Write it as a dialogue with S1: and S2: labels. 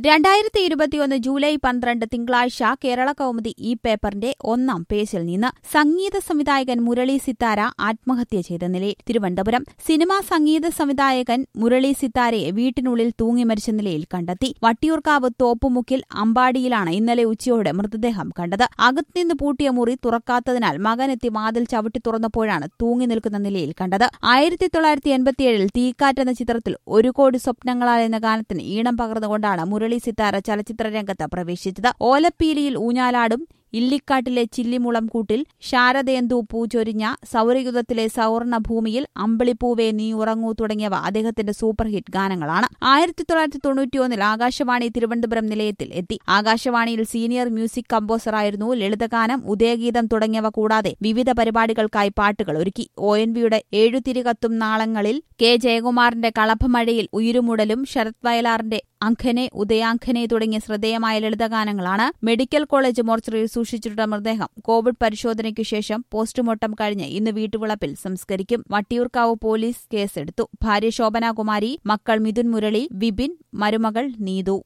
S1: രണ്ടായിരത്തി ഇരുപത്തിയൊന്ന് ജൂലൈ പന്ത്രണ്ട് തിങ്കളാഴ്ച കേരള കൗമുദി ഈ പേപ്പറിന്റെ ഒന്നാം പേജിൽ നിന്ന് സംഗീത സംവിധായകൻ മുരളി സിത്താര ആത്മഹത്യ ചെയ്ത നിലയിൽ തിരുവനന്തപുരം സിനിമാ സംഗീത സംവിധായകൻ മുരളി സിത്താരയെ വീട്ടിനുള്ളിൽ തൂങ്ങി മരിച്ച നിലയിൽ കണ്ടെത്തി വട്ടിയൂർക്കാവ് തോപ്പുമുക്കിൽ അമ്പാടിയിലാണ് ഇന്നലെ ഉച്ചയോടെ മൃതദേഹം കണ്ടത് അകത്തുനിന്ന് പൂട്ടിയ മുറി തുറക്കാത്തതിനാൽ മകനെത്തി വാതിൽ ചവിട്ടി തുറന്നപ്പോഴാണ് തൂങ്ങി നിൽക്കുന്ന നിലയിൽ കണ്ടത് ആയിരത്തി തൊള്ളായിരത്തി എൺപത്തിയേഴിൽ തീക്കാറ്റ് എന്ന ചിത്രത്തിൽ ഒരു കോടി സ്വപ്നങ്ങളാൽ എന്ന ഗാനത്തിന് ഈണം പകർന്നുകൊണ്ടാണ് മുരളി സിത്താര ചലച്ചിത്ര രംഗത്ത് പ്രവേശിച്ചത് ഓലപ്പീലിയിൽ ഊഞ്ഞാലാടും ഇല്ലിക്കാട്ടിലെ ചില്ലിമുളം കൂട്ടിൽ ശാരദേന്ദു പൂച്ചൊരിഞ്ഞ സൗരയുഗത്തിലെ സൗവർണ ഭൂമിയിൽ അമ്പിളിപ്പൂവേ നീ ഉറങ്ങൂ തുടങ്ങിയവ അദ്ദേഹത്തിന്റെ സൂപ്പർ ഹിറ്റ് ഗാനങ്ങളാണ് ആയിരത്തി തൊള്ളായിരത്തി തൊണ്ണൂറ്റിയൊന്നിൽ ആകാശവാണി തിരുവനന്തപുരം നിലയത്തിൽ എത്തി ആകാശവാണിയിൽ സീനിയർ മ്യൂസിക് കമ്പോസറായിരുന്നു ലളിതഗാനം ഉദയഗീതം തുടങ്ങിയവ കൂടാതെ വിവിധ പരിപാടികൾക്കായി പാട്ടുകൾ ഒരുക്കി ഒ എൻ വിയുടെ ഏഴുതിരി കത്തും നാളങ്ങളിൽ കെ ജയകുമാറിന്റെ കളഭമഴയിൽ ഉയിരുമുടലും ശരത് വയലാറിന്റെ അഖനെ ഉദയാഖനെ തുടങ്ങിയ ശ്രദ്ധേയമായ ലളിതഗാനങ്ങളാണ് മെഡിക്കൽ കോളേജ് മോർച്ചറിയിൽ സൂക്ഷിച്ചിട്ടുള്ള മൃതദേഹം കോവിഡ് പരിശോധനയ്ക്കു ശേഷം പോസ്റ്റ്മോർട്ടം കഴിഞ്ഞ് ഇന്ന് വീട്ടുവളപ്പിൽ സംസ്കരിക്കും വട്ടിയൂർക്കാവ് പോലീസ് കേസെടുത്തു ഭാര്യ ശോഭനാകുമാരി മക്കൾ മിഥുൻ മുരളി വിപിൻ മരുമകൾ നീതു